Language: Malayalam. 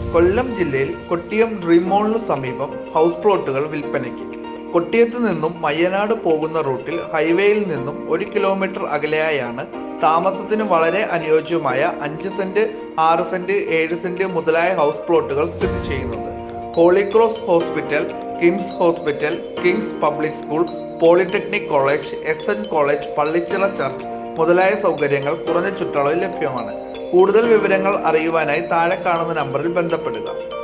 കൊല്ലം ജില്ലയിൽ കൊട്ടിയം ഡ്രീം മോളിന് സമീപം ഹൗസ് പ്ലോട്ടുകൾ വിൽപ്പനയ്ക്ക് കൊട്ടിയത്ത് നിന്നും മയ്യനാട് പോകുന്ന റൂട്ടിൽ ഹൈവേയിൽ നിന്നും ഒരു കിലോമീറ്റർ അകലെയായാണ് താമസത്തിന് വളരെ അനുയോജ്യമായ അഞ്ച് സെന്റ് ആറ് സെന്റ് ഏഴ് സെന്റ് മുതലായ ഹൗസ് പ്ലോട്ടുകൾ സ്ഥിതി ചെയ്യുന്നത് holy cross hospital KIMS hospital kings public school polytechnic college S N college Pallichira church മുതലായ സൗകര്യങ്ങൾ കുറഞ്ഞ ചുറ്റളവിൽ ലഭ്യമാണ് കൂടുതൽ വിവരങ്ങൾ അറിയുവാനായി താഴെ കാണുന്ന നമ്പറിൽ ബന്ധപ്പെടുക